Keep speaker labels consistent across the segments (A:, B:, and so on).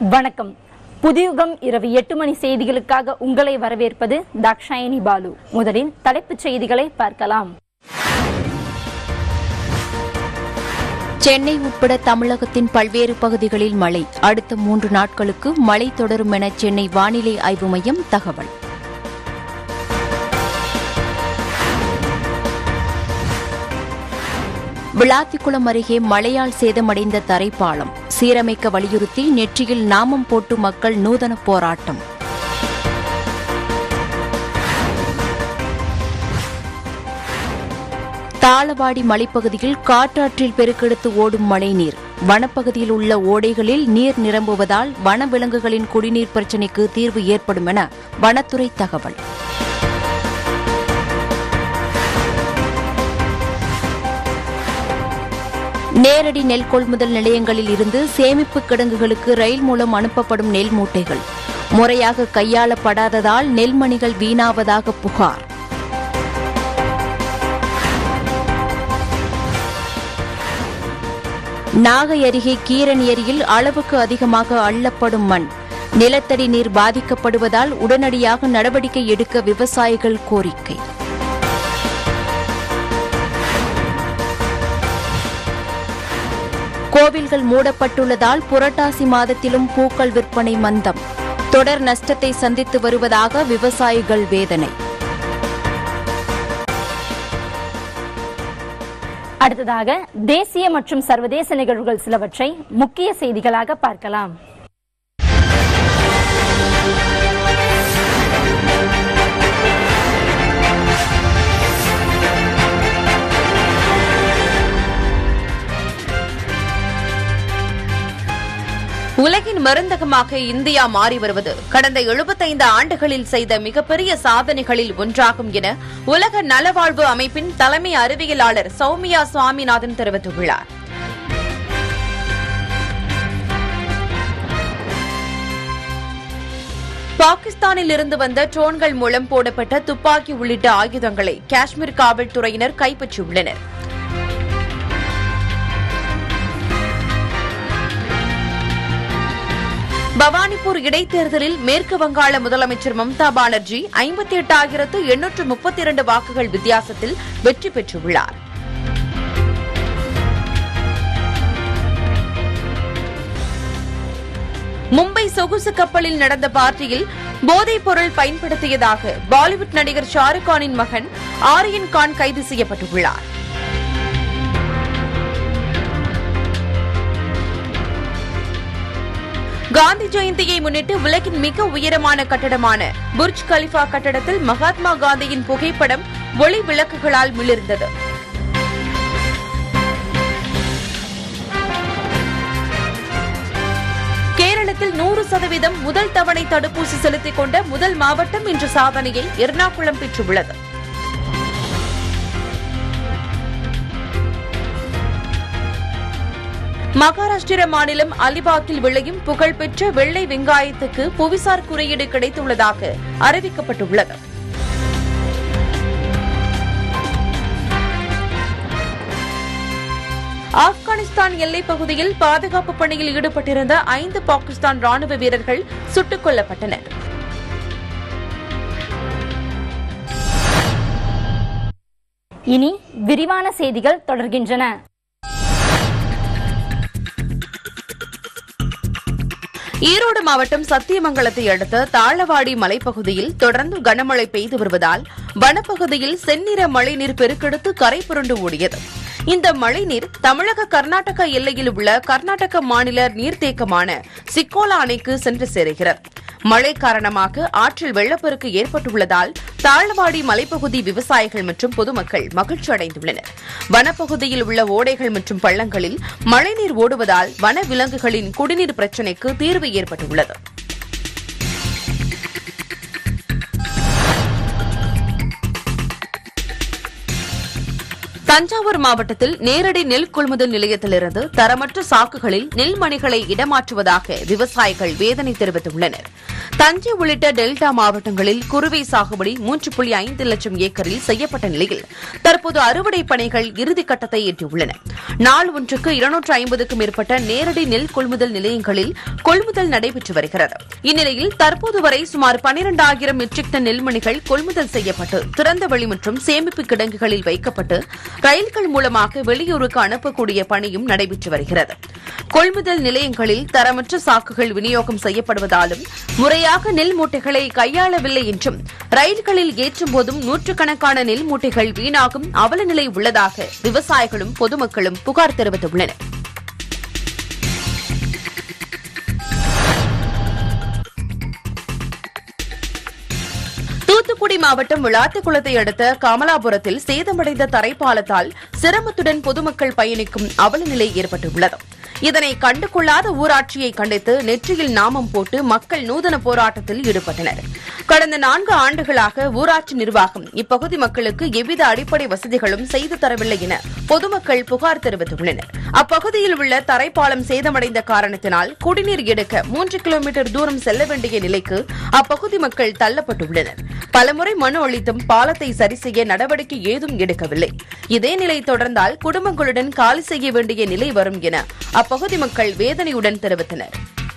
A: வணக்கம் புதியுகம் இரவு எட்டு மணி செய்திகளுக்காக உங்களை வரவேற்பது தாக்ஷாயணி பாலு முதலில் தலைப்புச் செய்திகளை பார்க்கலாம்
B: சென்னை உட்பட தமிழகத்தின் பல்வேறு பகுதிகளில் மழை அடுத்த மூன்று நாட்களுக்கு மழை தொடரும் என சென்னை வானிலை ஆய்வு மையம் தகவல் விளாத்திக்குளம் அருகே மழையால் சேதமடைந்த தரைப்பாலம் சீரமைக்க வலியுறுத்தி நெற்றியில் நாமம் போட்டு மக்கள் நூதன போராட்டம் தாளவாடி மலைப்பகுதியில் காற்றாற்றில் பெருக்கெடுத்து ஓடும் மழைநீர் வனப்பகுதியில் உள்ள ஓடைகளில் நீர் நிரம்புவதால் வனவிலங்குகளின் குடிநீர் பிரச்சினைக்கு தீர்வு ஏற்படும் என வனத்துறை தகவல் நேரடி நெல் கொள்முதல் நிலையங்களில் இருந்து சேமிப்பு கிடங்குகளுக்கு ரயில் மூலம் அனுப்பப்படும் நெல் மூட்டைகள் முறையாக கையாளப்படாததால் நெல்மணிகள் வீணாவதாக புகார் நாகை அருகே கீரன் ஏரியில் அளவுக்கு அதிகமாக அள்ளப்படும் மண் நிலத்தடி நீர் பாதிக்கப்படுவதால் உடனடியாக நடவடிக்கை எடுக்க விவசாயிகள் கோரிக்கை கோவில்கள் மூடப்பட்டுள்ளதால் புரட்டாசி மாதத்திலும் பூக்கள் விற்பனை மந்தம் தொடர் நஷ்டத்தை சந்தித்து வருவதாக விவசாயிகள் வேதனை
A: அடுத்ததாக தேசிய மற்றும் சர்வதேச நிகழ்வுகள் சிலவற்றை முக்கிய செய்திகளாக பார்க்கலாம்
C: உலகின் மருந்தகமாக இந்தியா மாறி வருவது கடந்த 75 ஆண்டுகளில் செய்த மிகப்பெரிய சாதனைகளில் ஒன்றாகும் என உலக நலவாழ்வு அமைப்பின் தலைமை அறிவியலாளர் சௌமியா சுவாமிநாதன் தெரிவித்துள்ளார் பாகிஸ்தானில் இருந்து வந்த ட்ரோன்கள் மூலம் போடப்பட்ட துப்பாக்கி உள்ளிட்ட ஆயுதங்களை காஷ்மீர் காவல்துறையினர் கைப்பற்றியுள்ளனர் பவானிபூர் இடைத்தேர்தலில் மேற்கு வங்காள முதலமைச்சர் மம்தா பானர்ஜி ஐம்பத்தி எட்டாயிரத்து எண்ணூற்று முப்பத்தி இரண்டு வாக்குகள் வித்தியாசத்தில் வெற்றி பெற்றுள்ளார் மும்பை சொகுசு கப்பலில் நடந்த பார்ட்டியில் போதைப் பொருள் பயன்படுத்தியதாக பாலிவுட் நடிகர் ஷாருக் கானின் மகன் ஆரியன் கான் கைது செய்யப்பட்டுள்ளார் காந்தி ஜெயந்தியை முன்னிட்டு உலகின் மிக உயரமான கட்டடமான புர்ஜ் கலிஃபா கட்டடத்தில் மகாத்மா காந்தியின் புகைப்படம் ஒளி விளக்குகளால் மிளிர்ந்தது கேரளத்தில் நூறு சதவீதம் முதல் தவணை தடுப்பூசி செலுத்திக் கொண்ட முதல் மாவட்டம் என்ற சாதனையை எர்ணாகுளம் பெற்றுள்ளது மகாராஷ்டிர மாநிலம் அலிபாகில் விளையும் புகழ்பெற்ற வெள்ளை வெங்காயத்துக்கு புவிசார் குறியீடு கிடைத்துள்ளதாக அறிவிக்கப்பட்டுள்ளது ஆப்கானிஸ்தான் எல்லைப் பகுதியில் பாதுகாப்பு பணியில் ஈடுபட்டிருந்த ஐந்து பாகிஸ்தான் ராணுவ வீரர்கள் சுட்டுக் கொல்லப்பட்டனர்
A: இனி விரிவான செய்திகள் தொடர்கின்றன
C: ஈரோடு மாவட்டம் சத்தியமங்கலத்தை அடுத்த தாழவாடி மலைப்பகுதியில் தொடர்ந்து கனமழை பெய்து வருவதால் வனப்பகுதியில் செந்நிற மழைநீர் பெருக்கெடுத்து கரை புரண்டு ஓடியது இந்த மழைநீர் தமிழக கர்நாடக எல்லையில் உள்ள கர்நாடக மாநில நீர்த்தேக்கமான சிக்கோலா அணைக்கு சென்று சேருகிறது மழை காரணமாக ஆற்றில் வெள்ளப்பெருக்கு ஏற்பட்டுள்ளதால் தாழ்வாடி மலைப்பகுதி விவசாயிகள் மற்றும் பொதுமக்கள் மகிழ்ச்சி அடைந்துள்ளனர் வனப்பகுதியில் உள்ள ஓடைகள் மற்றும் பள்ளங்களில் மழைநீர் ஓடுவதால் வன விலங்குகளின் குடிநீர் பிரச்சினைக்கு தீர்வு ஏற்பட்டுள்ளது தஞ்சாவூர் மாவட்டத்தில் நேரடி நெல் கொள்முதல் நிலையத்திலிருந்து தரமற்ற சாக்குகளில் நெல் மணிகளை இடமாற்றுவதாக விவசாயிகள் வேதனை தெரிவித்துள்ளனர் தஞ்சை உள்ளிட்ட டெல்டா மாவட்டங்களில் குறுவை சாகுபடி மூன்று புள்ளி ஐந்து லட்சம் ஏக்கரில் செய்யப்பட்ட நிலையில் தற்போது அறுவடை பணிகள் இறுதிக்கட்டத்தை எட்டியுள்ளன நாள் ஒன்றுக்கு இருநூற்று ஐம்பதுக்கும் மேற்பட்ட நேரடி நெல் கொள்முதல் நிலையங்களில் கொள்முதல் நடைபெற்று வருகிறது இந்நிலையில் தற்போது வரை சுமார் பனிரெண்டாயிரம் மெட்ரிக் டன் நெல்மணிகள் கொள்முதல் செய்யப்பட்டு திறந்தவெளி மற்றும் சேமிப்பு கிடங்குகளில் வைக்கப்பட்டு ரயில்கள் மூலமாக வெளியூருக்கு அனுப்பக்கூடிய பணியும் நடைபெற்று வருகிறது கொள்முதல் நிலையங்களில் தரமற்ற சாக்குகள் விநியோகம் செய்யப்படுவதாலும் முறையாக நெல் மூட்டைகளை கையாளவில்லை என்றும் ரயில்களில் ஏற்றும் போதும் நூற்றுக்கணக்கான நெல் மூட்டைகள் வீணாகும் அவல நிலை உள்ளதாக விவசாயிகளும் பொதுமக்களும் புகார் தெரிவித்துள்ளனர் தூத்துக்குடி மாவட்டம் விளாத்திக்குளத்தை அடுத்த கமலாபுரத்தில் சேதமடைந்த தரைப்பாலத்தால் சிரமத்துடன் பொதுமக்கள் பயணிக்கும் அவல நிலை ஏற்பட்டுள்ளது இதனை கண்டுகொள்ளாத ஊராட்சியை கண்டித்து நெற்றியில் நாமம் போட்டு மக்கள் நூதன போராட்டத்தில் ஈடுபட்டனர் கடந்த நான்கு ஆண்டுகளாக ஊராட்சி நிர்வாகம் இப்பகுதி மக்களுக்கு எவ்வித அடிப்படை வசதிகளும் செய்து தரவில்லை என பொதுமக்கள் புகார் தெரிவித்துள்ளனர் அப்பகுதியில் உள்ள தரைப்பாலம் சேதமடைந்த காரணத்தினால் குடிநீர் எடுக்க மூன்று கிலோமீட்டர் தூரம் செல்ல வேண்டிய நிலைக்கு அப்பகுதி மக்கள் தள்ளப்பட்டுள்ளனர் பலமுறை மனு அளித்தும் பாலத்தை சரி செய்ய நடவடிக்கை ஏதும் எடுக்கவில்லை இதே நிலை தொடர்ந்தால் குடும்பங்களுடன் காலி செய்ய வேண்டிய நிலை வரும் என அப்பகுதி மக்கள் வேதனையுடன் தெரிவித்தனர்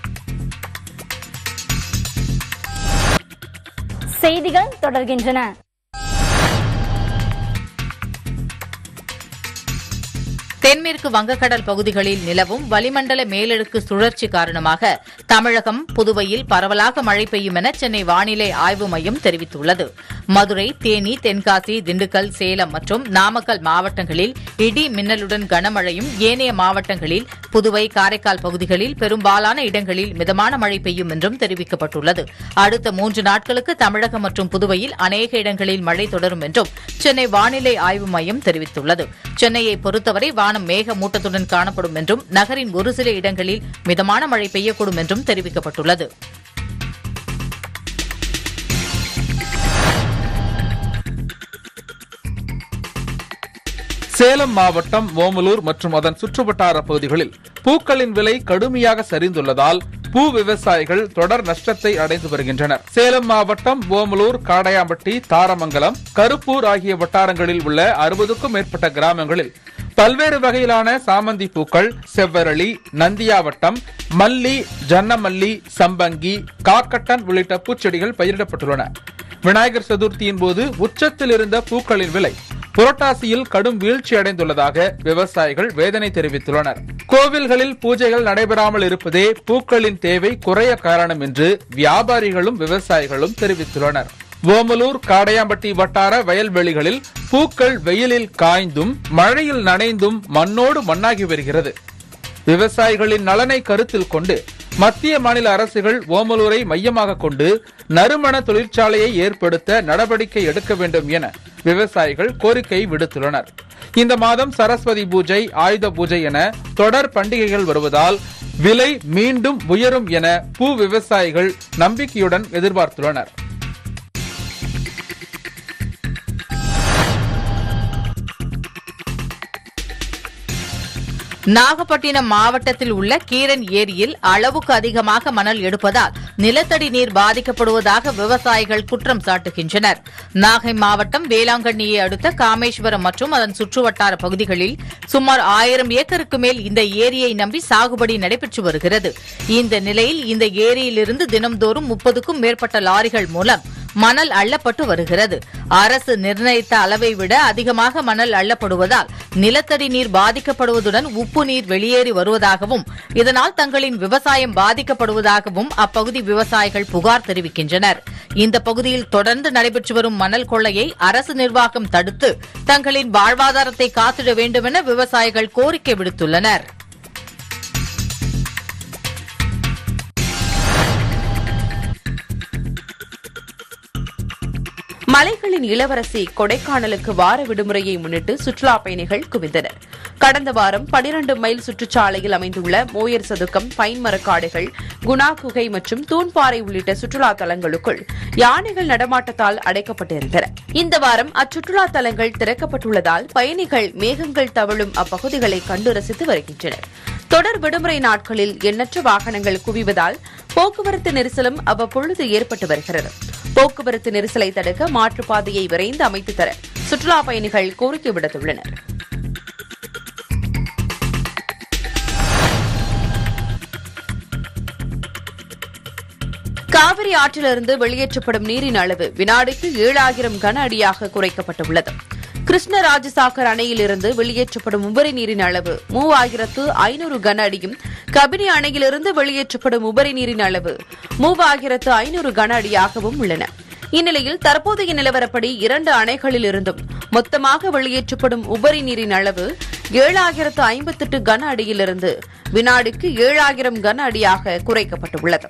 A: செய்திகள் தொடர்கின்றன
D: தென்மேற்கு வங்கக்கடல் பகுதிகளில் நிலவும் வளிமண்டல மேலடுக்கு சுழற்சி காரணமாக தமிழகம் புதுவையில் பரவலாக மழை பெய்யும் என சென்னை வானிலை ஆய்வு மையம் தெரிவித்துள்ளது மதுரை தேனி தென்காசி திண்டுக்கல் சேலம் மற்றும் நாமக்கல் மாவட்டங்களில் இடி மின்னலுடன் கனமழையும் ஏனைய மாவட்டங்களில் புதுவை காரைக்கால் பகுதிகளில் பெரும்பாலான இடங்களில் மிதமான மழை பெய்யும் என்றும் தெரிவிக்கப்பட்டுள்ளது அடுத்த மூன்று நாட்களுக்கு தமிழகம் மற்றும் புதுவையில் அநேக இடங்களில் மழை தொடரும் என்றும் சென்னை வானிலை ஆய்வு மையம் தெரிவித்துள்ளது சென்னையை பொறுத்தவரை வானம் மேகமூட்டத்துடன் காணப்படும் என்றும் நகரின் ஒரு சில இடங்களில் மிதமான மழை பெய்யக்கூடும் என்றும் தெரிவிக்கப்பட்டுள்ளது
E: சேலம் மாவட்டம் ஓமலூர் மற்றும் அதன் சுற்றுவட்டார பகுதிகளில் பூக்களின் விலை கடுமையாக சரிந்துள்ளதால் பூ விவசாயிகள் தொடர் நஷ்டத்தை அடைந்து வருகின்றனர் சேலம் மாவட்டம் ஓமலூர் காடையாம்பட்டி தாரமங்கலம் கருப்பூர் ஆகிய வட்டாரங்களில் உள்ள அறுபதுக்கும் மேற்பட்ட கிராமங்களில் பல்வேறு வகையிலான சாமந்தி பூக்கள் செவ்வரளி நந்தியாவட்டம் மல்லி ஜன்னமல்லி சம்பங்கி காக்கட்டன் உள்ளிட்ட பூச்செடிகள் பயிரிடப்பட்டுள்ளன விநாயகர் சதுர்த்தியின் போது உச்சத்தில் இருந்த பூக்களின் விலை புரட்டாசியில் கடும் வீழ்ச்சி அடைந்துள்ளதாக விவசாயிகள் வேதனை தெரிவித்துள்ளனர் கோவில்களில் பூஜைகள் நடைபெறாமல் இருப்பதே பூக்களின் தேவை குறைய காரணம் என்று வியாபாரிகளும் விவசாயிகளும் தெரிவித்துள்ளனர் ஓமலூர் காடையாம்பட்டி வட்டார வயல்வெளிகளில் பூக்கள் வெயிலில் காய்ந்தும் மழையில் நனைந்தும் மண்ணோடு மண்ணாகி வருகிறது விவசாயிகளின் நலனை கருத்தில் கொண்டு மத்திய மாநில அரசுகள் ஓமலூரை மையமாக கொண்டு நறுமண தொழிற்சாலையை ஏற்படுத்த நடவடிக்கை எடுக்க வேண்டும் என விவசாயிகள் கோரிக்கை விடுத்துள்ளனர் இந்த மாதம் சரஸ்வதி பூஜை ஆயுத பூஜை என தொடர் பண்டிகைகள் வருவதால் விலை மீண்டும் உயரும் என பூ விவசாயிகள் நம்பிக்கையுடன் எதிர்பார்த்துள்ளனர்
D: நாகப்பட்டினம் மாவட்டத்தில் உள்ள கீரன் ஏரியில் அளவுக்கு அதிகமாக மணல் எடுப்பதால் நிலத்தடி நீர் பாதிக்கப்படுவதாக விவசாயிகள் குற்றம் சாட்டுகின்றனர் நாகை மாவட்டம் வேளாங்கண்ணியை அடுத்த காமேஸ்வரம் மற்றும் அதன் சுற்றுவட்டார பகுதிகளில் சுமார் ஆயிரம் ஏக்கருக்கு மேல் இந்த ஏரியை நம்பி சாகுபடி நடைபெற்று வருகிறது இந்த நிலையில் இந்த ஏரியிலிருந்து தினம்தோறும் முப்பதுக்கும் மேற்பட்ட லாரிகள் மூலம் மணல் அள்ளப்பட்டு வருகிறது அரசு நிர்ணயித்த அளவை விட அதிகமாக மணல் அள்ளப்படுவதால் நிலத்தடி நீர் பாதிக்கப்படுவதுடன் உப்பு நீர் வெளியேறி வருவதாகவும் இதனால் தங்களின் விவசாயம் பாதிக்கப்படுவதாகவும் அப்பகுதி விவசாயிகள் புகார் தெரிவிக்கின்றனர் இந்த பகுதியில் தொடர்ந்து நடைபெற்று வரும் மணல் கொள்ளையை அரசு நிர்வாகம் தடுத்து தங்களின் வாழ்வாதாரத்தை காத்திட வேண்டும் என விவசாயிகள் கோரிக்கை விடுத்துள்ளனர்
C: மலைகளின் இளவரசி கொடைக்கானலுக்கு வார விடுமுறையை முன்னிட்டு சுற்றுலா பயணிகள் குவிந்தனர் கடந்த வாரம் 12 மைல் சுற்றுச்சாலையில் அமைந்துள்ள மோயர் சதுக்கம் பைன் மரக்காடுகள் குணா குகை மற்றும் தூண்பாறை உள்ளிட்ட சுற்றுலா தலங்களுக்குள் யானைகள் நடமாட்டத்தால் அடைக்கப்பட்டிருந்தன இந்த வாரம் அச்சுற்றுலா தலங்கள் திறக்கப்பட்டுள்ளதால் பயணிகள் மேகங்கள் தவழும் அப்பகுதிகளை கண்டு ரசித்து வருகின்றனர் தொடர் விடுமுறை நாட்களில் எண்ணற்ற வாகனங்கள் குவிவதால் போக்குவரத்து நெரிசலும் அவ்வப்பொழுது ஏற்பட்டு வருகிறது போக்குவரத்து நெரிசலை தடுக்க மாற்றுப்பாதையை விரைந்து அமைத்து தர சுற்றுலா பயணிகள் கோரிக்கை விடுத்துள்ளனர் காவிரி ஆற்றிலிருந்து வெளியேற்றப்படும் நீரின் அளவு வினாடிக்கு ஏழாயிரம் கன அடியாக குறைக்கப்பட்டுள்ளது கிருஷ்ணராஜசாகர் அணையிலிருந்து வெளியேற்றப்படும் உபரி நீரின் அளவு மூவாயிரத்து ஐநூறு கன அடியும் கபினி அணையிலிருந்து வெளியேற்றப்படும் உபரி நீரின் அளவு மூவாயிரத்து ஐநூறு கன அடியாகவும் உள்ளன இந்நிலையில் தற்போதைய நிலவரப்படி இரண்டு அணைகளில் இருந்தும் மொத்தமாக வெளியேற்றப்படும் உபரி நீரின் அளவு ஏழாயிரத்து ஐம்பத்தெட்டு கன அடியிலிருந்து வினாடிக்கு ஏழாயிரம் கன அடியாக குறைக்கப்பட்டுள்ளது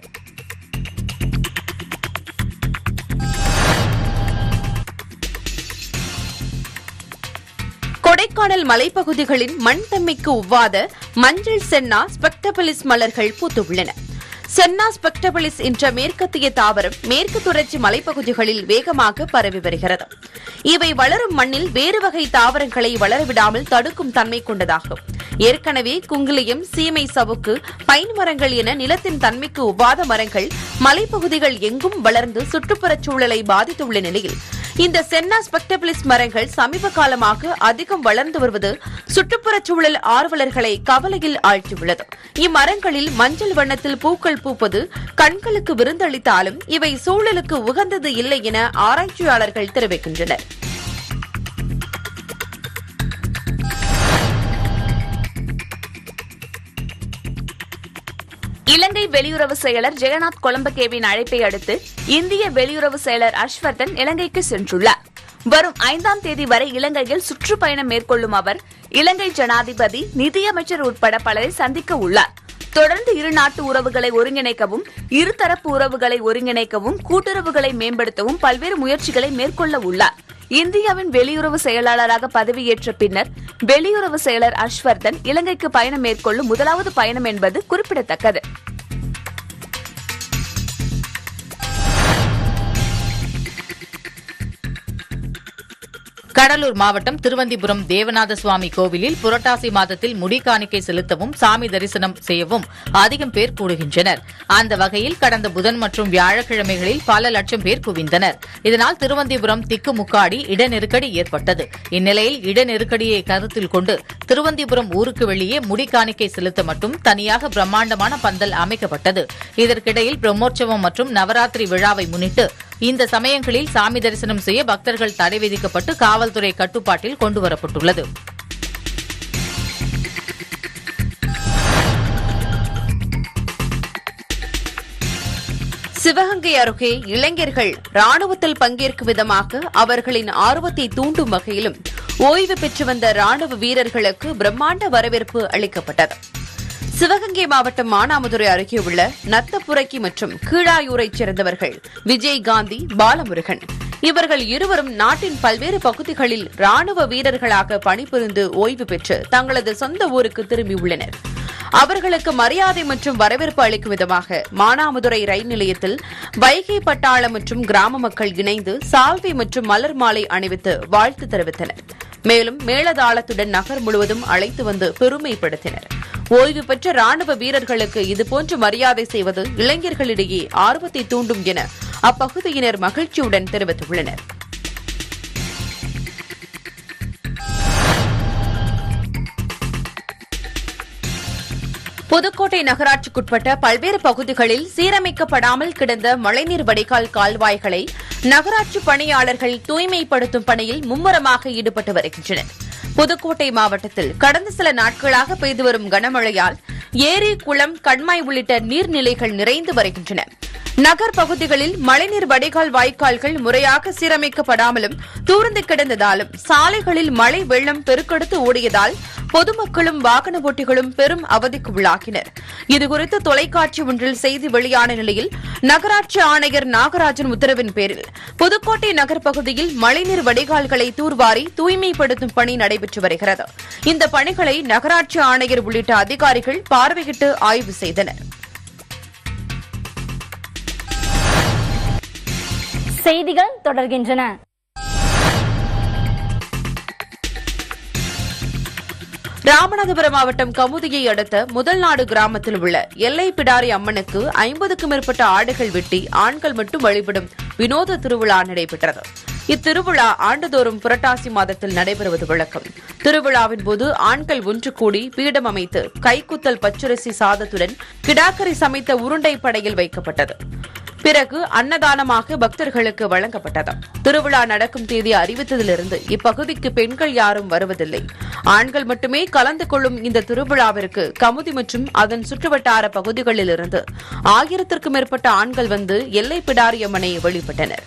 C: கொடைக்கானல் மலைப்பகுதிகளின் மண் தன்மைக்கு ஒவ்வாத மஞ்சள் சென்னா ஸ்பெக்டபிலிஸ் மலர்கள் பூத்துள்ளன சென்னா ஸ்பெக்டபிலிஸ் என்ற மேற்கத்திய தாவரம் மேற்கு தொடர்ச்சி மலைப்பகுதிகளில் வேகமாக பரவி வருகிறது இவை வளரும் மண்ணில் வேறு வகை தாவரங்களை வளரவிடாமல் தடுக்கும் தன்மை கொண்டதாகும் ஏற்கனவே குங்குலியம் சீமை சவுக்கு பைன் மரங்கள் என நிலத்தின் தன்மைக்கு ஒவ்வாத மரங்கள் மலைப்பகுதிகள் எங்கும் வளர்ந்து சுற்றுப்புறச் சூழலை பாதித்துள்ள நிலையில் இந்த சென்னா ஸ்பெக்டபிலிஸ் மரங்கள் சமீப காலமாக அதிகம் வளர்ந்து வருவது சுற்றுப்புறச் சூழல் ஆர்வலர்களை கவலையில் ஆழ்த்தியுள்ளது இம்மரங்களில் மஞ்சள் வண்ணத்தில் பூக்கள் பூப்பது கண்களுக்கு விருந்தளித்தாலும் இவை சூழலுக்கு உகந்தது இல்லை என ஆராய்ச்சியாளர்கள் தெரிவிக்கின்றனர்
F: இலங்கை வெளியுறவு செயலர் ஜெகநாத் கொலம்பகேவின் அழைப்பை அடுத்து இந்திய வெளியுறவு செயலர் ஹர்ஷ்வர்தன் இலங்கைக்கு சென்றுள்ளார் வரும் ஐந்தாம் தேதி வரை இலங்கையில் சுற்றுப்பயணம் மேற்கொள்ளும் அவர் இலங்கை ஜனாதிபதி நிதியமைச்சர் உட்பட பலரை சந்திக்க உள்ளார் தொடர்ந்து இரு நாட்டு உறவுகளை ஒருங்கிணைக்கவும் இருதரப்பு உறவுகளை ஒருங்கிணைக்கவும் கூட்டுறவுகளை மேம்படுத்தவும் பல்வேறு முயற்சிகளை மேற்கொள்ள உள்ளார் இந்தியாவின் வெளியுறவு செயலாளராக பதவியேற்ற பின்னர் வெளியுறவு செயலர் ஹர்ஷ்வர்தன் இலங்கைக்கு பயணம் மேற்கொள்ளும் முதலாவது பயணம் என்பது குறிப்பிடத்தக்கது
D: கடலூர் மாவட்டம் திருவந்திபுரம் தேவநாத சுவாமி கோவிலில் புரட்டாசி மாதத்தில் முடிக்காணிக்கை செலுத்தவும் சாமி தரிசனம் செய்யவும் அதிகம் பேர் கூடுகின்றனர் அந்த வகையில் கடந்த புதன் மற்றும் வியாழக்கிழமைகளில் பல லட்சம் பேர் குவிந்தனர் இதனால் திருவந்திபுரம் திக்குமுக்காடி இடநெருக்கடி ஏற்பட்டது இந்நிலையில் இடநெருக்கடியை கருத்தில் கொண்டு திருவந்திபுரம் ஊருக்கு வெளியே முடிக்காணிக்கை செலுத்த மட்டும் தனியாக பிரம்மாண்டமான பந்தல் அமைக்கப்பட்டது இதற்கிடையில் பிரம்மோற்சவம் மற்றும் நவராத்திரி விழாவை முன்னிட்டு இந்த சமயங்களில் சாமி தரிசனம் செய்ய பக்தர்கள் தடை விதிக்கப்பட்டு காவல்துறை கட்டுப்பாட்டில் கொண்டுவரப்பட்டுள்ளது
C: சிவகங்கை அருகே இளைஞர்கள் ராணுவத்தில் பங்கேற்கும் விதமாக அவர்களின் ஆர்வத்தை தூண்டும் வகையிலும் ஓய்வு பெற்று வந்த ராணுவ வீரர்களுக்கு பிரம்மாண்ட வரவேற்பு அளிக்கப்பட்டது சிவகங்கை மாவட்டம் மானாமதுரை அருகே உள்ள நத்தப்புரைக்கி மற்றும் கீழாயூரைச் சேர்ந்தவர்கள் விஜய் காந்தி பாலமுருகன் இவர்கள் இருவரும் நாட்டின் பல்வேறு பகுதிகளில் ராணுவ வீரர்களாக பணிபுரிந்து ஓய்வு பெற்று தங்களது சொந்த ஊருக்கு திரும்பியுள்ளனர் அவர்களுக்கு மரியாதை மற்றும் வரவேற்பு அளிக்கும் விதமாக மானாமதுரை ரயில் நிலையத்தில் வைகை பட்டாளம் மற்றும் கிராம மக்கள் இணைந்து சால்வை மற்றும் மலர் மாலை அணிவித்து வாழ்த்து தெரிவித்தனர் மேலும் மேளதாளத்துடன் நகர் முழுவதும் அழைத்து வந்து பெருமைப்படுத்தினர் ஓய்வு பெற்ற ராணுவ வீரர்களுக்கு இதுபோன்று மரியாதை செய்வது இளைஞர்களிடையே ஆர்வத்தை தூண்டும் என அப்பகுதியினர் மகிழ்ச்சியுடன் தெரிவித்துள்ளனர் புதுக்கோட்டை நகராட்சிக்குட்பட்ட பல்வேறு பகுதிகளில் சீரமைக்கப்படாமல் கிடந்த மழைநீர் வடிகால் கால்வாய்களை நகராட்சி பணியாளர்கள் தூய்மைப்படுத்தும் பணியில் மும்முரமாக ஈடுபட்டு வருகின்றனர் புதுக்கோட்டை மாவட்டத்தில் கடந்த சில நாட்களாக பெய்து வரும் கனமழையால் ஏரி குளம் கண்மாய் உள்ளிட்ட நீர்நிலைகள் நிறைந்து வருகின்றன நகர் பகுதிகளில் மழைநீர் வடிகால் வாய்க்கால்கள் முறையாக சீரமைக்கப்படாமலும் தூர்ந்து கிடந்ததாலும் சாலைகளில் மழை வெள்ளம் பெருக்கெடுத்து ஓடியதால் பொதுமக்களும் வாகன ஓட்டிகளும் பெரும் அவதிக்கு உள்ளாகினர் இதுகுறித்து தொலைக்காட்சி ஒன்றில் செய்தி வெளியான நிலையில் நகராட்சி ஆணையர் நாகராஜன் உத்தரவின் பேரில் புதுக்கோட்டை நகர் பகுதியில் மழைநீர் வடிகால்களை தூர்வாரி தூய்மைப்படுத்தும் பணி நடைபெற்று வருகிறது இந்த பணிகளை நகராட்சி ஆணையர் உள்ளிட்ட அதிகாரிகள் பார்வையிட்டு ஆய்வு செய்தனர்
A: செய்திகள் தொடர்கின்றன
C: ராமநாதபுரம் மாவட்டம் கமுதியை அடுத்த முதல் நாடு கிராமத்தில் உள்ள எல்லை பிடாரி அம்மனுக்கு ஐம்பதுக்கும் மேற்பட்ட ஆடுகள் வெட்டி ஆண்கள் மட்டும் வழிபடும் வினோத திருவிழா நடைபெற்றது இத்திருவிழா ஆண்டுதோறும் புரட்டாசி மாதத்தில் நடைபெறுவது வழக்கம் திருவிழாவின் போது ஆண்கள் ஒன்று கூடி பீடம் அமைத்து கைக்குத்தல் பச்சரிசி சாதத்துடன் கிடாக்கரை சமைத்த உருண்டை படையில் வைக்கப்பட்டது பிறகு அன்னதானமாக பக்தர்களுக்கு வழங்கப்பட்டது திருவிழா நடக்கும் தேதி அறிவித்ததிலிருந்து இப்பகுதிக்கு பெண்கள் யாரும் வருவதில்லை ஆண்கள் மட்டுமே கலந்து கொள்ளும் இந்த திருவிழாவிற்கு கமுதி மற்றும் அதன் சுற்றுவட்டார பகுதிகளிலிருந்து ஆயிரத்திற்கும் மேற்பட்ட ஆண்கள் வந்து எல்லை பிடாரியம்மனை வழிபட்டனர்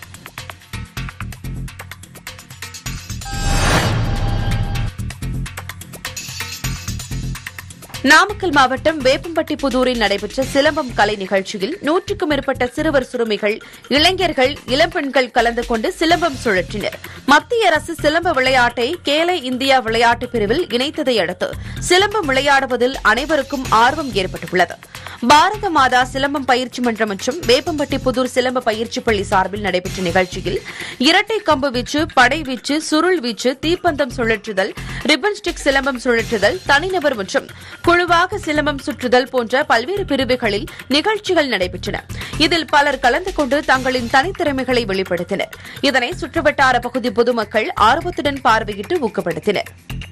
C: நாமக்கல் மாவட்டம் வேப்பம்பட்டி புதூரில் நடைபெற்ற சிலம்பம் கலை நிகழ்ச்சியில் நூற்றுக்கும் மேற்பட்ட சிறுவர் சிறுமிகள் இளைஞர்கள் இளம்பெண்கள் கலந்து கொண்டு சிலம்பம் சுழற்றினர் மத்திய அரசு சிலம்ப விளையாட்டை கேலை இந்தியா விளையாட்டு பிரிவில் இணைத்ததை அடுத்து சிலம்பம் விளையாடுவதில் அனைவருக்கும் ஆர்வம் ஏற்பட்டுள்ளது பாரத மாதா சிலம்பம் பயிற்சி மன்றம் மற்றும் வேப்பம்பட்டி புதூர் சிலம்ப பயிற்சி பள்ளி சார்பில் நடைபெற்ற நிகழ்ச்சியில் இரட்டை கம்பு வீச்சு படை வீச்சு சுருள் வீச்சு தீப்பந்தம் சுழற்றுதல் ரிப்பன் ஸ்டிக் சிலம்பம் சுழற்றுதல் தனிநபர் மற்றும் குழுவாக சிலம்பம் சுற்றுதல் போன்ற பல்வேறு பிரிவுகளில் நிகழ்ச்சிகள் நடைபெற்றன இதில் பலர் கலந்து கொண்டு தங்களின் தனித்திறமைகளை வெளிப்படுத்தினர் இதனை சுற்றுவட்டார பகுதி பொதுமக்கள் ஆர்வத்துடன் பார்வையிட்டு ஊக்கப்படுத்தினர்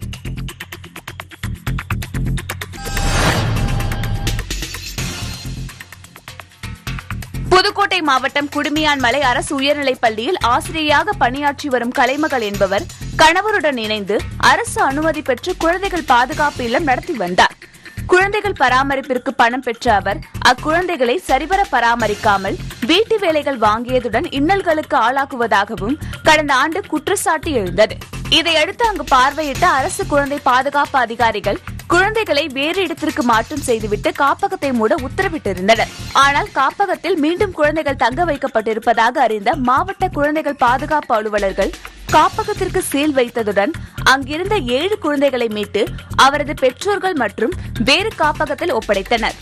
F: புதுக்கோட்டை மாவட்டம் குடுமியான்மலை அரசு உயர்நிலைப் பள்ளியில் ஆசிரியையாக பணியாற்றி வரும் கலைமகள் என்பவர் கணவருடன் இணைந்து அரசு அனுமதி பெற்று குழந்தைகள் பாதுகாப்பு இல்லம் நடத்தி வந்தார் குழந்தைகள் பராமரிப்பிற்கு பணம் பெற்ற அவர் அக்குழந்தைகளை சரிவர பராமரிக்காமல் வீட்டு வேலைகள் வாங்கியதுடன் இன்னல்களுக்கு ஆளாக்குவதாகவும் கடந்த ஆண்டு குற்றச்சாட்டு எழுந்தது இதையடுத்து அங்கு பார்வையிட்ட அரசு குழந்தை பாதுகாப்பு அதிகாரிகள் குழந்தைகளை வேறு இடத்திற்கு மாற்றம் செய்துவிட்டு காப்பகத்தை மூட உத்தரவிட்டிருந்தனர் ஆனால் காப்பகத்தில் மீண்டும் குழந்தைகள் தங்க வைக்கப்பட்டிருப்பதாக அறிந்த மாவட்ட குழந்தைகள் பாதுகாப்பு அலுவலர்கள் காப்பகத்திற்கு சீல் வைத்ததுடன் அங்கிருந்த ஏழு குழந்தைகளை மீட்டு அவரது பெற்றோர்கள் மற்றும் வேறு காப்பகத்தில் ஒப்படைத்தனர்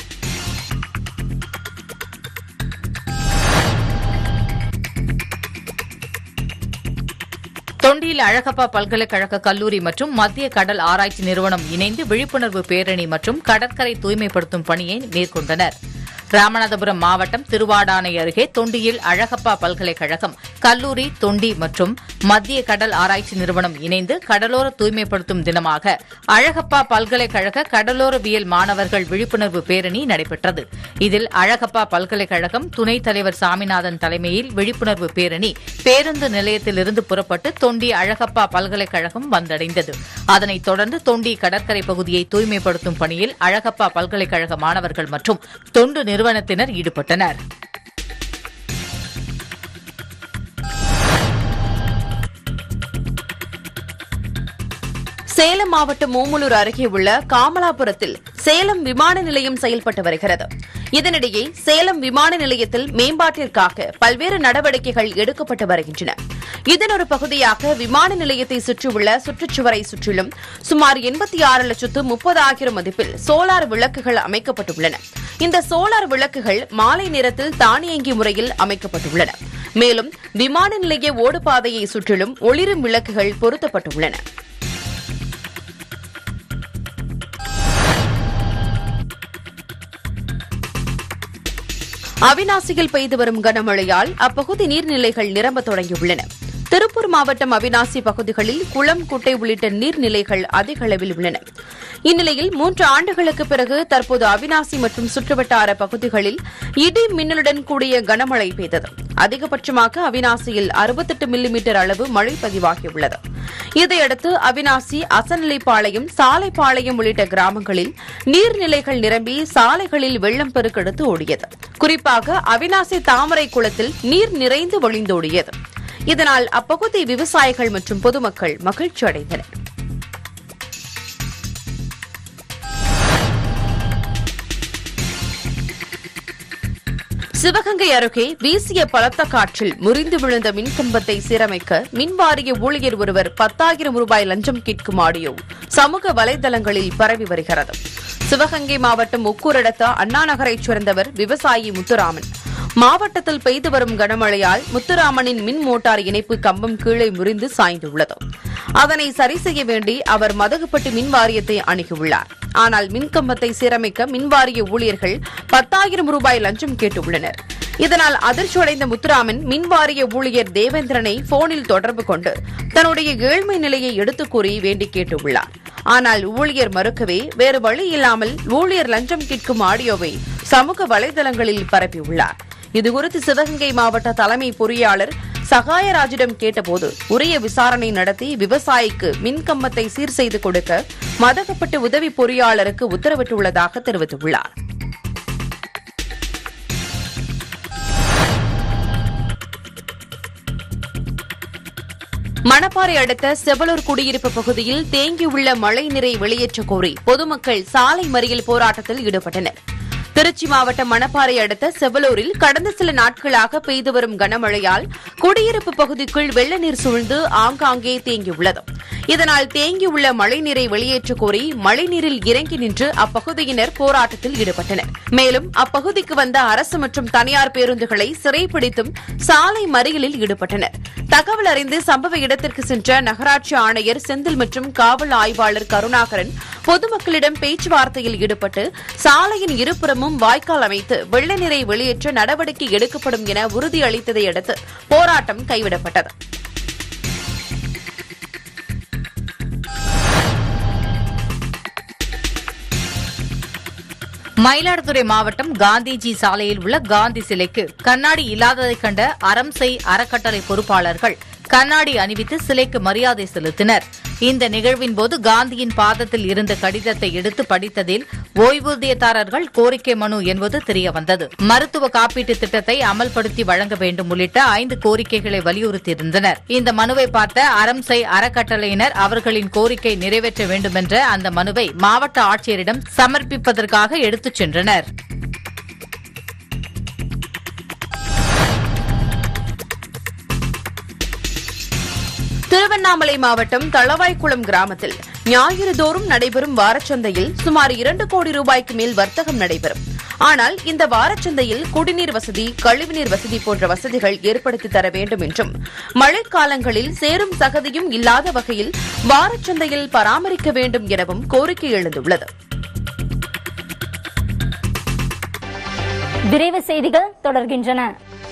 D: தொண்டியில் அழகப்பா பல்கலைக்கழக கல்லூரி மற்றும் மத்திய கடல் ஆராய்ச்சி நிறுவனம் இணைந்து விழிப்புணர்வு பேரணி மற்றும் கடற்கரை தூய்மைப்படுத்தும் பணியை மேற்கொண்டனர் ராமநாதபுரம் மாவட்டம் திருவாடானை அருகே தொண்டியில் அழகப்பா பல்கலைக்கழகம் கல்லூரி தொண்டி மற்றும் மத்திய கடல் ஆராய்ச்சி நிறுவனம் இணைந்து கடலோர தூய்மைப்படுத்தும் தினமாக அழகப்பா பல்கலைக்கழக கடலோரவியல் மாணவர்கள் விழிப்புணர்வு பேரணி நடைபெற்றது இதில் அழகப்பா பல்கலைக்கழகம் துணைத் தலைவர் சாமிநாதன் தலைமையில் விழிப்புணர்வு பேரணி பேருந்து நிலையத்திலிருந்து புறப்பட்டு தொண்டி அழகப்பா பல்கலைக்கழகம் வந்தடைந்தது அதனைத் தொடர்ந்து தொண்டி கடற்கரை பகுதியை தூய்மைப்படுத்தும் பணியில் அழகப்பா பல்கலைக்கழக மாணவர்கள் மற்றும் தொண்டு நிறுவனத்தினர் ஈடுபட்டனர்
C: சேலம் மாவட்டம் ஓமலூர் அருகே உள்ள காமலாபுரத்தில் சேலம் விமான நிலையம் செயல்பட்டு வருகிறது இதனிடையே சேலம் விமான நிலையத்தில் மேம்பாட்டிற்காக பல்வேறு நடவடிக்கைகள் எடுக்கப்பட்டு வருகின்றன இதன் ஒரு பகுதியாக விமான நிலையத்தை சுற்றியுள்ள சுற்றுச்சுவரை சுற்றிலும் சுமார் எண்பத்தி ஆறு லட்சத்து முப்பதாயிரம் மதிப்பில் சோலார் விளக்குகள் அமைக்கப்பட்டுள்ளன இந்த சோலார் விளக்குகள் மாலை நேரத்தில் தானியங்கி முறையில் அமைக்கப்பட்டுள்ளன மேலும் விமான நிலைய ஓடுபாதையை சுற்றிலும் ஒளிரும் விளக்குகள் பொருத்தப்பட்டுள்ளன அவினாசியில் பெய்து வரும் கனமழையால் அப்பகுதி நீர்நிலைகள் நிரம்ப தொடங்கியுள்ளன திருப்பூர் மாவட்டம் அவினாசி பகுதிகளில் குளம் குட்டை உள்ளிட்ட நீர்நிலைகள் அதிக அளவில் உள்ளன இந்நிலையில் மூன்று ஆண்டுகளுக்கு பிறகு தற்போது அவினாசி மற்றும் சுற்றுவட்டார பகுதிகளில் இடி மின்னலுடன் கூடிய கனமழை பெய்தது அதிகபட்சமாக அவினாசியில் அறுபத்தெட்டு மில்லிமீட்டர் அளவு மழை பதிவாகியுள்ளது இதையடுத்து அவினாசி அசநிலைப்பாளையம் சாலைப்பாளையம் உள்ளிட்ட கிராமங்களில் நீர்நிலைகள் நிரம்பி சாலைகளில் வெள்ளம் பெருக்கெடுத்து ஓடியது குறிப்பாக அவினாசி தாமரை குளத்தில் நீர் நிறைந்து வழிந்தோடியது இதனால் அப்பகுதி விவசாயிகள் மற்றும் பொதுமக்கள் மகிழ்ச்சி அடைந்தனர் சிவகங்கை அருகே வீசிய பலத்த காற்றில் முறிந்து விழுந்த மின்கம்பத்தை சீரமைக்க மின்வாரிய ஊழியர் ஒருவர் பத்தாயிரம் ரூபாய் லஞ்சம் கேட்கும் ஆடியோ சமூக வலைதளங்களில் பரவி வருகிறது சிவகங்கை மாவட்டம் உக்கூர் அடுத்த அண்ணா நகரைச் சேர்ந்தவர் விவசாயி முத்துராமன் மாவட்டத்தில் பெய்து வரும் கனமழையால் முத்துராமனின் மின் மோட்டார் இணைப்பு கம்பம் கீழே முறிந்து சாய்ந்துள்ளது அதனை சரி செய்ய வேண்டி அவர் மதகுப்பட்டு மின் வாரியத்தை அணுகியுள்ளார் ஆனால் மின்கம்பத்தை சீரமைக்க மின்வாரிய ஊழியர்கள் பத்தாயிரம் ரூபாய் லஞ்சம் கேட்டுள்ளனர் இதனால் அதிர்ச்சியடைந்த முத்துராமன் மின்வாரிய ஊழியர் தேவேந்திரனை போனில் தொடர்பு கொண்டு தன்னுடைய ஏழ்மை நிலையை எடுத்துக் கூறி வேண்டி கேட்டுள்ளார் ஆனால் ஊழியர் மறுக்கவே வேறு வழி இல்லாமல் ஊழியர் லஞ்சம் கேட்கும் ஆடியோவை சமூக வலைதளங்களில் பரப்பியுள்ளார் இதுகுறித்து சிவகங்கை மாவட்ட தலைமை பொறியாளர் சகாயராஜிடம் கேட்டபோது உரிய விசாரணை நடத்தி விவசாயிக்கு மின்கம்பத்தை சீர் செய்து கொடுக்க மதகப்பட்டு உதவி பொறியாளருக்கு உத்தரவிட்டுள்ளதாக தெரிவித்துள்ளார் மணப்பாறை அடுத்த செவலூர் குடியிருப்பு பகுதியில் தேங்கியுள்ள மழைநீரை வெளியேற்றக் கோரி பொதுமக்கள் சாலை மறியல் போராட்டத்தில் ஈடுபட்டனர் திருச்சி மாவட்டம் மணப்பாறை அடுத்த செவலூரில் கடந்த சில நாட்களாக பெய்து வரும் கனமழையால் குடியிருப்பு பகுதிக்குள் வெள்ள நீர் சூழ்ந்து ஆங்காங்கே தேங்கியுள்ளது இதனால் தேங்கியுள்ள மழைநீரை வெளியேற்றக் கோரி மழைநீரில் இறங்கி நின்று அப்பகுதியினர் போராட்டத்தில் ஈடுபட்டனர் மேலும் அப்பகுதிக்கு வந்த அரசு மற்றும் தனியார் பேருந்துகளை சிறைப்பிடித்தும் சாலை மறியலில் ஈடுபட்டனர் தகவல் அறிந்து சம்பவ இடத்திற்கு சென்ற நகராட்சி ஆணையர் செந்தில் மற்றும் காவல் ஆய்வாளர் கருணாகரன் பொதுமக்களிடம் பேச்சுவார்த்தையில் ஈடுபட்டு சாலையின் இருபுறமும் வாய்க்கால் அமைத்து வெள்ள நீரை வெளியேற்ற நடவடிக்கை எடுக்கப்படும் என உறுதியளித்ததை அடுத்து போராட்டம் கைவிடப்பட்டது
D: மயிலாடுதுறை மாவட்டம் காந்திஜி சாலையில் உள்ள காந்தி சிலைக்கு கண்ணாடி இல்லாததைக் கண்ட அறம் செய் அறக்கட்டளை பொறுப்பாளர்கள் கண்ணாடி அணிவித்து சிலைக்கு மரியாதை செலுத்தினர் இந்த நிகழ்வின் போது காந்தியின் பாதத்தில் இருந்த கடிதத்தை எடுத்து படித்ததில் ஓய்வூதியதாரர்கள் கோரிக்கை மனு என்பது தெரியவந்தது மருத்துவ காப்பீட்டு திட்டத்தை அமல்படுத்தி வழங்க வேண்டும் உள்ளிட்ட ஐந்து கோரிக்கைகளை வலியுறுத்தியிருந்தனர் இந்த மனுவை பார்த்த அறம்சை அறக்கட்டளையினர் அவர்களின் கோரிக்கை நிறைவேற்ற வேண்டுமென்ற அந்த மனுவை மாவட்ட ஆட்சியரிடம் சமர்ப்பிப்பதற்காக எடுத்துச் சென்றனர்
C: திருவண்ணாமலை மாவட்டம் தளவாய்க்குளம் கிராமத்தில் ஞாயிறு தோறும் நடைபெறும் வாரச்சந்தையில் சுமார் இரண்டு கோடி ரூபாய்க்கு மேல் வர்த்தகம் நடைபெறும் ஆனால் இந்த வாரச்சந்தையில் குடிநீர் வசதி கழிவுநீர் வசதி போன்ற வசதிகள் ஏற்படுத்தி தர வேண்டும் என்றும் மழைக்காலங்களில் சேரும் சகதியும் இல்லாத வகையில் வாரச்சந்தையில் பராமரிக்க வேண்டும் எனவும் கோரிக்கை எழுந்துள்ளது
A: விரைவு செய்திகள் தொடர்கின்றன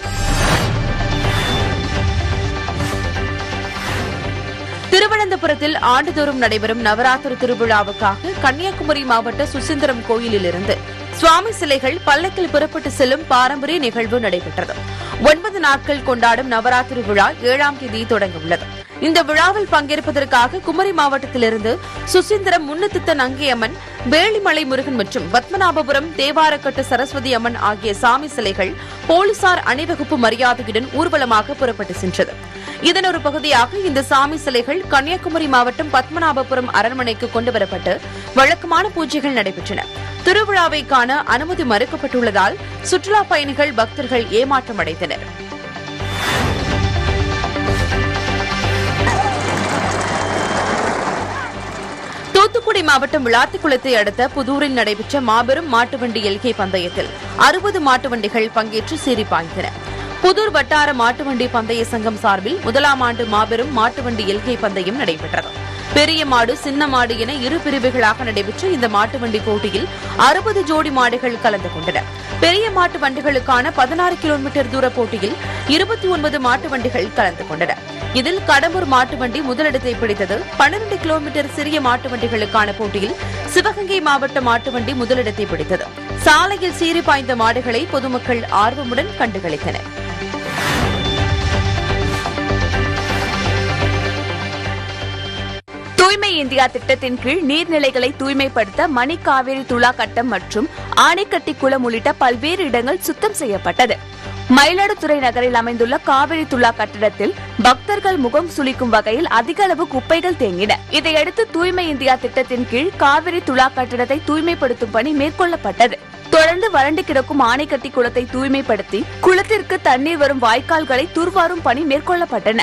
C: திருவனந்தபுரத்தில் ஆண்டுதோறும் நடைபெறும் நவராத்திரி திருவிழாவுக்காக கன்னியாகுமரி மாவட்ட சுசீந்திரம் கோயிலிலிருந்து சுவாமி சிலைகள் பல்லக்கில் புறப்பட்டு செல்லும் பாரம்பரிய நிகழ்வு நடைபெற்றது ஒன்பது நாட்கள் கொண்டாடும் நவராத்திரி விழா ஏழாம் தேதி தொடங்க உள்ளது இந்த விழாவில் பங்கேற்பதற்காக குமரி மாவட்டத்திலிருந்து சுசீந்திரம் முன்னுத்தித்த நங்கியம்மன் வேளிமலை முருகன் மற்றும் பத்மநாபபுரம் தேவாரக்கட்டு சரஸ்வதி அம்மன் ஆகிய சாமி சிலைகள் போலீசார் அணிவகுப்பு மரியாதையுடன் ஊர்வலமாக புறப்பட்டு சென்றது இதன் ஒரு பகுதியாக இந்த சாமி சிலைகள் கன்னியாகுமரி மாவட்டம் பத்மநாபபுரம் அரண்மனைக்கு கொண்டுவரப்பட்டு வழக்கமான பூஜைகள் நடைபெற்றன திருவிழாவை காண அனுமதி மறுக்கப்பட்டுள்ளதால் சுற்றுலா பயணிகள் பக்தர்கள் ஏமாற்றம் அடைந்தனர் தூத்துக்குடி மாவட்டம் விளாத்திக்குளத்தை அடுத்த புதூரில் நடைபெற்ற மாபெரும் மாட்டுவண்டி எல்கை பந்தயத்தில் அறுபது மாட்டுவண்டிகள் பங்கேற்று சீறி பாய்ந்தன புதூர் வட்டார மாட்டுவண்டி பந்தய சங்கம் சார்பில் முதலாம் ஆண்டு மாபெரும் மாட்டுவண்டி எல்கை பந்தயம் நடைபெற்றது பெரிய மாடு சின்ன மாடு என இரு பிரிவுகளாக நடைபெற்ற இந்த மாட்டுவண்டி போட்டியில் அறுபது ஜோடி மாடுகள் கலந்து கொண்டன பெரிய மாட்டு வண்டிகளுக்கான பதினாறு கிலோமீட்டர் தூர போட்டியில் இருபத்தி ஒன்பது மாட்டு வண்டிகள் கலந்து கொண்டன இதில் கடம்பூர் மாட்டு வண்டி முதலிடத்தை பிடித்தது பன்னிரண்டு கிலோமீட்டர் சிறிய மாட்டு வண்டிகளுக்கான போட்டியில் சிவகங்கை மாவட்ட மாட்டு வண்டி முதலிடத்தை பிடித்தது சாலையில் சீறி பாய்ந்த மாடுகளை பொதுமக்கள் ஆர்வமுடன் கண்டுகளித்தனர்
F: தூய்மை இந்தியா திட்டத்தின் கீழ் நீர்நிலைகளை தூய்மைப்படுத்த மணிக்காவேரி துலா கட்டம் மற்றும் ஆனைக்கட்டி குளம் உள்ளிட்ட பல்வேறு இடங்கள் சுத்தம் செய்யப்பட்டது மயிலாடுதுறை நகரில் அமைந்துள்ள காவிரி துலா கட்டிடத்தில் பக்தர்கள் முகம் சுளிக்கும் வகையில் அதிக அளவு குப்பைகள் தேங்கின இதையடுத்து தூய்மை இந்தியா திட்டத்தின் கீழ் காவிரி துலா கட்டிடத்தை தூய்மைப்படுத்தும் பணி மேற்கொள்ளப்பட்டது தொடர்ந்து வறண்டு கிடக்கும் ஆனைக்கட்டி குளத்தை தூய்மைப்படுத்தி குளத்திற்கு தண்ணீர் வரும் வாய்க்கால்களை தூர்வாரும் பணி மேற்கொள்ளப்பட்டன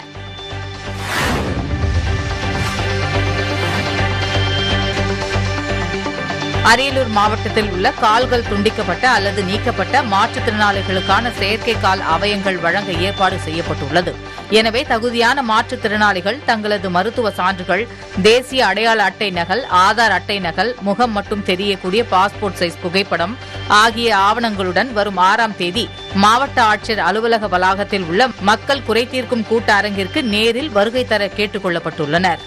D: அரியலூர் மாவட்டத்தில் உள்ள கால்கள் துண்டிக்கப்பட்ட அல்லது நீக்கப்பட்ட மாற்றுத்திறனாளிகளுக்கான செயற்கை கால் அவயங்கள் வழங்க ஏற்பாடு செய்யப்பட்டுள்ளது எனவே தகுதியான மாற்றுத்திறனாளிகள் தங்களது மருத்துவ சான்றுகள் தேசிய அடையாள அட்டை நகல் ஆதார் அட்டை நகல் முகம் மட்டும் தெரியக்கூடிய பாஸ்போர்ட் சைஸ் புகைப்படம் ஆகிய ஆவணங்களுடன் வரும் ஆறாம் தேதி மாவட்ட ஆட்சியர் அலுவலக வளாகத்தில் உள்ள மக்கள் குறைதீர்க்கும் கூட்ட அரங்கிற்கு நேரில் வருகை தர கேட்டுக் கொள்ளப்பட்டுள்ளனர்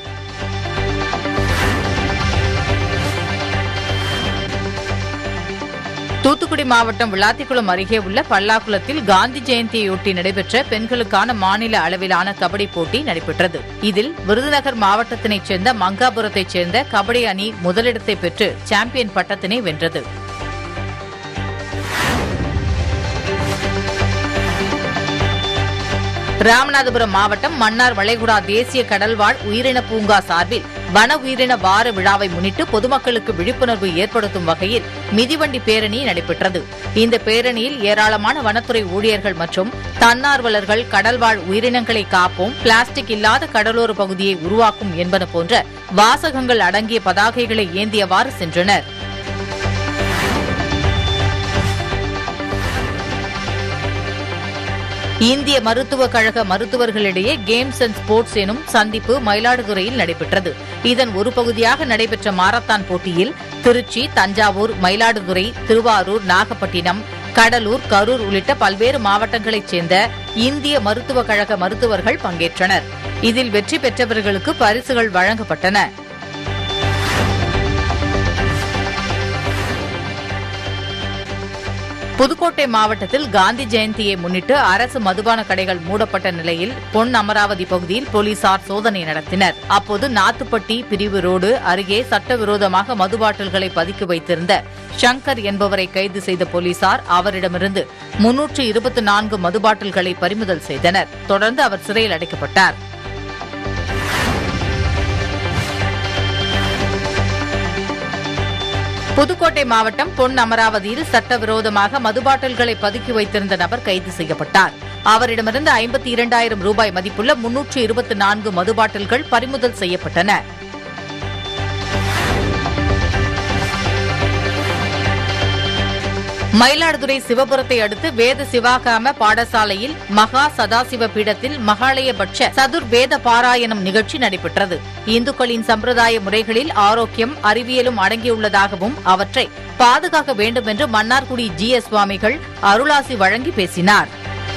D: தூத்துக்குடி மாவட்டம் விளாத்திக்குளம் அருகே உள்ள பல்லாக்குளத்தில் காந்தி ஜெயந்தியொட்டி நடைபெற்ற பெண்களுக்கான மாநில அளவிலான கபடி போட்டி நடைபெற்றது இதில் விருதுநகர் மாவட்டத்தினைச் சேர்ந்த மங்காபுரத்தைச் சேர்ந்த கபடி அணி முதலிடத்தை பெற்று சாம்பியன் பட்டத்தினை வென்றது ராமநாதபுரம் மாவட்டம் மன்னார் வளைகுடா தேசிய கடல்வாழ் உயிரின பூங்கா சார்பில் வன உயிரின வார விழாவை முன்னிட்டு பொதுமக்களுக்கு விழிப்புணர்வு ஏற்படுத்தும் வகையில் மிதிவண்டி பேரணி நடைபெற்றது இந்த பேரணியில் ஏராளமான வனத்துறை ஊழியர்கள் மற்றும் தன்னார்வலர்கள் கடல்வாழ் உயிரினங்களை காப்போம் பிளாஸ்டிக் இல்லாத கடலோர பகுதியை உருவாக்கும் என்பன போன்ற வாசகங்கள் அடங்கிய பதாகைகளை ஏந்தியவாறு சென்றனர் இந்திய மருத்துவக் கழக மருத்துவர்களிடையே கேம்ஸ் அண்ட் ஸ்போர்ட்ஸ் எனும் சந்திப்பு மயிலாடுதுறையில் நடைபெற்றது இதன் ஒரு பகுதியாக நடைபெற்ற மாரத்தான் போட்டியில் திருச்சி தஞ்சாவூர் மயிலாடுதுறை திருவாரூர் நாகப்பட்டினம் கடலூர் கரூர் உள்ளிட்ட பல்வேறு மாவட்டங்களைச் சேர்ந்த இந்திய மருத்துவக் கழக மருத்துவர்கள் பங்கேற்றனர் இதில் வெற்றி பெற்றவர்களுக்கு பரிசுகள் வழங்கப்பட்டன புதுக்கோட்டை மாவட்டத்தில் காந்தி ஜெயந்தியை முன்னிட்டு அரசு மதுபான கடைகள் மூடப்பட்ட நிலையில் பொன் அமராவதி பகுதியில் போலீசார் சோதனை நடத்தினர் அப்போது நாத்துப்பட்டி பிரிவு ரோடு அருகே சட்டவிரோதமாக மது பாட்டில்களை பதுக்கி வைத்திருந்த சங்கர் என்பவரை கைது செய்த போலீசார் அவரிடமிருந்து முன்னூற்று இருபத்தி நான்கு மது பாட்டில்களை பறிமுதல் செய்தனர் தொடர்ந்து அவர் சிறையில் அடைக்கப்பட்டார் புதுக்கோட்டை மாவட்டம் பொன் அமராவதியில் சட்டவிரோதமாக மதுபாட்டில்களை பதுக்கி வைத்திருந்த நபர் கைது செய்யப்பட்டார் அவரிடமிருந்து ஐம்பத்தி இரண்டாயிரம் ரூபாய் மதிப்புள்ள முன்னூற்று இருபத்தி நான்கு மதுபாட்டில்கள் பறிமுதல் செய்யப்பட்டன மயிலாடுதுறை சிவபுரத்தை அடுத்து வேத சிவாகாம பாடசாலையில் மகா சதாசிவ பீடத்தில் மகாலயபட்ச சதுர் வேத பாராயணம் நிகழ்ச்சி நடைபெற்றது இந்துக்களின் சம்பிரதாய முறைகளில் ஆரோக்கியம் அறிவியலும் அடங்கியுள்ளதாகவும் அவற்றை பாதுகாக்க வேண்டும் என்று மன்னார்குடி ஜி எஸ் சுவாமிகள் அருளாசி வழங்கி பேசினார்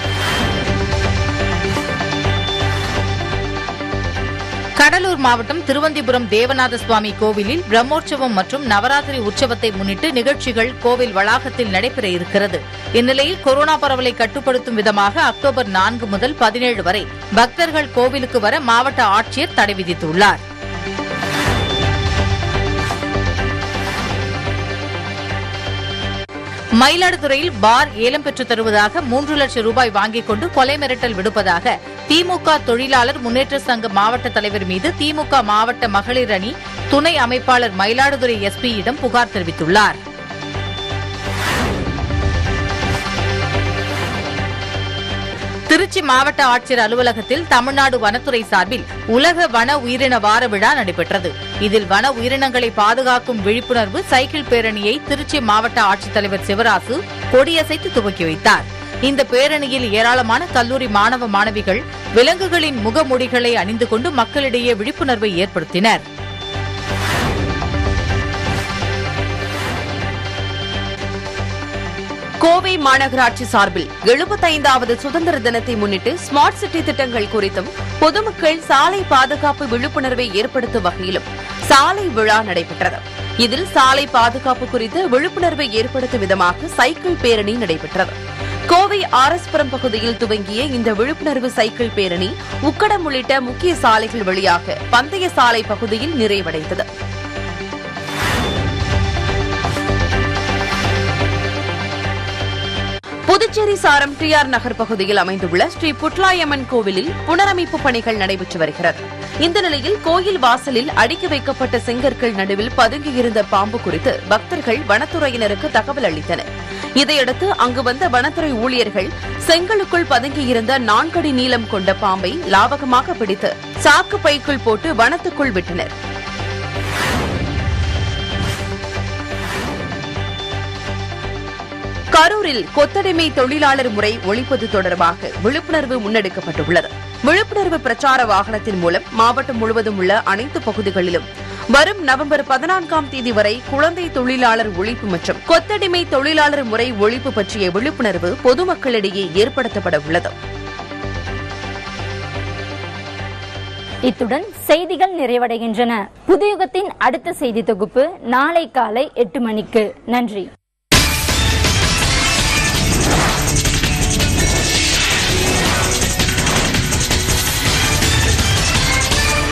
D: கடலூர் மாவட்டம் திருவந்திபுரம் தேவநாத சுவாமி கோவிலில் பிரம்மோற்சவம் மற்றும் நவராத்திரி உற்சவத்தை முன்னிட்டு நிகழ்ச்சிகள் கோவில் வளாகத்தில் நடைபெற இருக்கிறது இந்நிலையில் கொரோனா பரவலை கட்டுப்படுத்தும் விதமாக அக்டோபர் நான்கு முதல் பதினேழு வரை பக்தர்கள் கோவிலுக்கு வர மாவட்ட ஆட்சியர் தடை விதித்துள்ளார் மயிலாடுதுறையில் பார் ஏலம் பெற்று தருவதாக மூன்று லட்சம் ரூபாய் வாங்கிக் கொண்டு கொலை மிரட்டல் விடுப்பதாக திமுக தொழிலாளர் முன்னேற்ற சங்க மாவட்ட தலைவர் மீது திமுக மாவட்ட மகளிர் அணி துணை அமைப்பாளர் மயிலாடுதுறை எஸ்பியிடம் புகார் தெரிவித்துள்ளார் திருச்சி மாவட்ட ஆட்சியர் அலுவலகத்தில் தமிழ்நாடு வனத்துறை சார்பில் உலக வன உயிரின வார விழா நடைபெற்றது இதில் வன உயிரினங்களை பாதுகாக்கும் விழிப்புணர்வு சைக்கிள் பேரணியை திருச்சி மாவட்ட ஆட்சித்தலைவர் சிவராசு கொடியசைத்து துவக்கி வைத்தார் இந்த பேரணியில் ஏராளமான கல்லூரி மாணவ மாணவிகள் விலங்குகளின் முகமூடிகளை அணிந்து கொண்டு மக்களிடையே விழிப்புணர்வை ஏற்படுத்தினர்
C: கோவை மாநகராட்சி சார்பில் எழுபத்தைந்தாவது சுதந்திர தினத்தை முன்னிட்டு ஸ்மார்ட் சிட்டி திட்டங்கள் குறித்தும் பொதுமக்கள் சாலை பாதுகாப்பு விழிப்புணர்வை ஏற்படுத்தும் வகையிலும் சாலை விழா நடைபெற்றது இதில் சாலை பாதுகாப்பு குறித்து விழிப்புணர்வை ஏற்படுத்தும் விதமாக சைக்கிள் பேரணி நடைபெற்றது கோவை ஆர்எஸ்புரம் பகுதியில் துவங்கிய இந்த விழிப்புணர்வு சைக்கிள் பேரணி உக்கடம் உள்ளிட்ட முக்கிய சாலைகள் வழியாக பந்தய சாலை பகுதியில் நிறைவடைந்தது புதுச்சேரி சாரம் டி ஆர் நகர் பகுதியில் அமைந்துள்ள ஸ்ரீ புட்லாயம்மன் கோவிலில் புனரமைப்பு பணிகள் நடைபெற்று வருகிறது இந்த நிலையில் கோயில் வாசலில் அடுக்கி வைக்கப்பட்ட செங்கற்கள் நடுவில் பதுங்கியிருந்த பாம்பு குறித்து பக்தர்கள் வனத்துறையினருக்கு தகவல் அளித்தனர் இதையடுத்து அங்கு வந்த வனத்துறை ஊழியர்கள் செங்கலுக்குள் பதுங்கியிருந்த நான்கடி நீளம் கொண்ட பாம்பை லாபகமாக பிடித்து சாக்கு பைக்குள் போட்டு வனத்துக்குள் விட்டனர் கரூரில் கொத்தடிமை தொழிலாளர் முறை ஒழிப்பது தொடர்பாக விழிப்புணர்வு முன்னெடுக்கப்பட்டுள்ளது விழிப்புணர்வு பிரச்சார வாகனத்தின் மூலம் மாவட்டம் முழுவதும் உள்ள அனைத்து பகுதிகளிலும் வரும் நவம்பர் பதினான்காம் தேதி வரை குழந்தை தொழிலாளர் ஒழிப்பு மற்றும் கொத்தடிமை தொழிலாளர் முறை ஒழிப்பு பற்றிய விழிப்புணர்வு பொதுமக்களிடையே ஏற்படுத்தப்பட உள்ளது
A: இத்துடன் செய்திகள் நிறைவடைகின்றன புதுயுகத்தின் அடுத்த செய்தி தொகுப்பு நாளை காலை எட்டு மணிக்கு நன்றி